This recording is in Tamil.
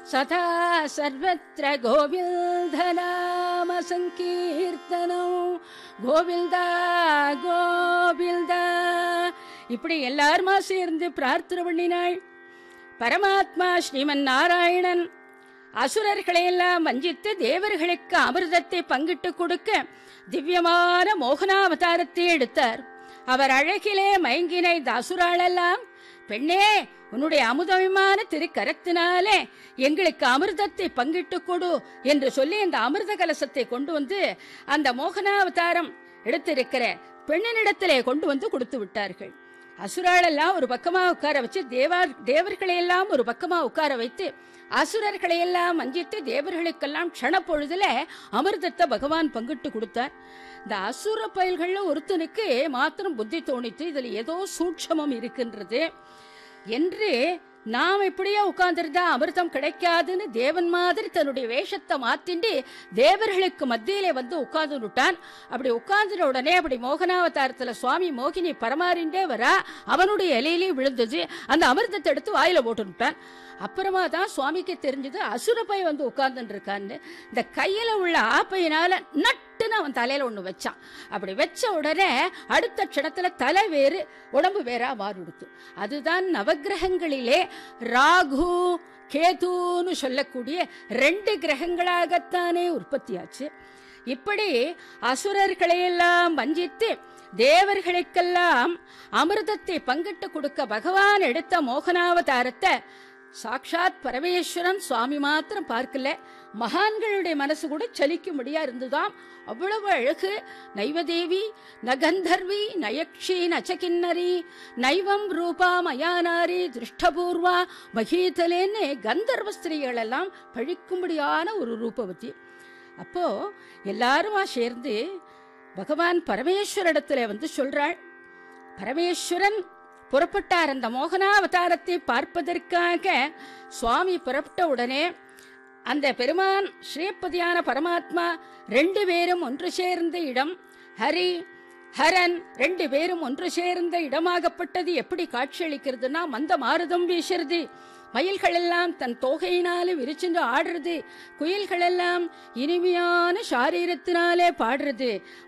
சதா சர்வத்திர கோவிந்தநாம சங்கீர்த்தனம் கோவிந்தா கோவிந்தா இப்படி எல்லாருமா சேர்ந்து பிரார்த்தனை பண்ணினாள் பரமாத்மா ஸ்ரீமன் நாராயணன் அசுரர்களை எல்லாம் வஞ்சித்து தேவர்களுக்கு அமிர்தத்தை பங்கிட்டு கொடுக்க திவ்யமான மோகனாவதாரத்தை எடுத்தார் அவர் அழகிலே மயங்கின இந்த அசுராளெல்லாம் பெண்ணே உன்னுடைய அமுதமான திருக்கரத்தினாலே எங்களுக்கு அமிர்தத்தை பங்கிட்டு கொடு என்று சொல்லி இந்த அமிர்த கலசத்தை கொண்டு வந்து அந்த மோகனாவதாரம் எடுத்திருக்கிற பெண்ணினிடத்திலே கொண்டு வந்து கொடுத்து விட்டார்கள் அசுராளெல்லாம் ஒரு பக்கமா உட்கார வச்சு தேவா தேவர்களை எல்லாம் ஒரு பக்கமா உட்கார வைத்து அசுரர்களை எல்லாம் வஞ்சித்து தேவர்களுக்கெல்லாம் க்ஷண பொழுதுல அமிர்தத்தை பகவான் பங்கிட்டு கொடுத்தார் இந்த அசுர பயல்கள்ல ஒருத்தனுக்கு மாத்திரம் புத்தி தோணித்து இதுல ஏதோ சூட்சமம் இருக்கின்றது என்று நாம் இப்படியே உட்கார்ந்திருந்தா அமிர்தம் கிடைக்காதுன்னு தேவன் மாதிரி தன்னுடைய வேஷத்தை மாத்திண்டு தேவர்களுக்கு மத்தியிலே வந்து உட்கார்ந்து விட்டான் அப்படி உட்கார்ந்துட்ட உடனே அப்படி மோகனாவதாரத்துல சுவாமி மோகினி பரமாறிண்டே வரா அவனுடைய இலையிலையும் விழுந்தது அந்த அமிர்தத்தை எடுத்து வாயில போட்டு விட்டான் அப்புறமா தான் சுவாமிக்கு தெரிஞ்சது அசுரப்பை வந்து உட்கார்ந்துட்டு இருக்கான்னு இந்த கையில உள்ள ஆப்பையினால நட்டுன்னு அவன் தலையில ஒண்ணு வச்சான் அப்படி வச்ச உடனே அடுத்த க்ஷணத்துல தலை வேறு உடம்பு வேறா மாறிடுத்து அதுதான் நவக்கிரகங்களிலே ராகு கேதுன்னு சொல்லக்கூடிய ரெண்டு கிரகங்களாகத்தானே உற்பத்தியாச்சு இப்படி அசுரர்களையெல்லாம் வஞ்சித்து தேவர்களுக்கெல்லாம் அமிர்தத்தை பங்கிட்டு கொடுக்க பகவான் எடுத்த மோகனாவதாரத்தை சாக்ஷாத் பரமேஸ்வரன் சுவாமி மாத்திரம் பார்க்கல மகான்களுடைய மனசு கூட சலிக்கும்படியா இருந்துதாம் அவ்வளவு அழகு நைவதேவி நகந்தர்வி நயக்ஷி நச்சகின்னரி நைவம் ரூபா மயானாரி திருஷ்டபூர்வா மகீதலேன்னு கந்தர்வ ஸ்திரீகள் எல்லாம் பழிக்கும்படியான ஒரு ரூபவதி அப்போ எல்லாருமா சேர்ந்து பகவான் பரமேஸ்வரிடத்துல வந்து சொல்றாள் பரமேஸ்வரன் புறப்பட்டார் அந்த மோகனாவதாரத்தை பார்ப்பதற்காக சுவாமி புறப்பட்ட உடனே அந்த பெருமான் ஸ்ரீபதியான பரமாத்மா ரெண்டு பேரும் ஒன்று சேர்ந்த இடம் ஹரி ஹரன் ரெண்டு பேரும் ஒன்று சேர்ந்த இடமாகப்பட்டது எப்படி காட்சியளிக்கிறதுனா மந்த மாருதம் வீசுறது மயில்கள் எல்லாம் தன் தோகையினாலே விரிச்சுண்டு ஆடுறது குயில்கள் எல்லாம் இனிமையான சாரீரத்தினாலே பாடுறது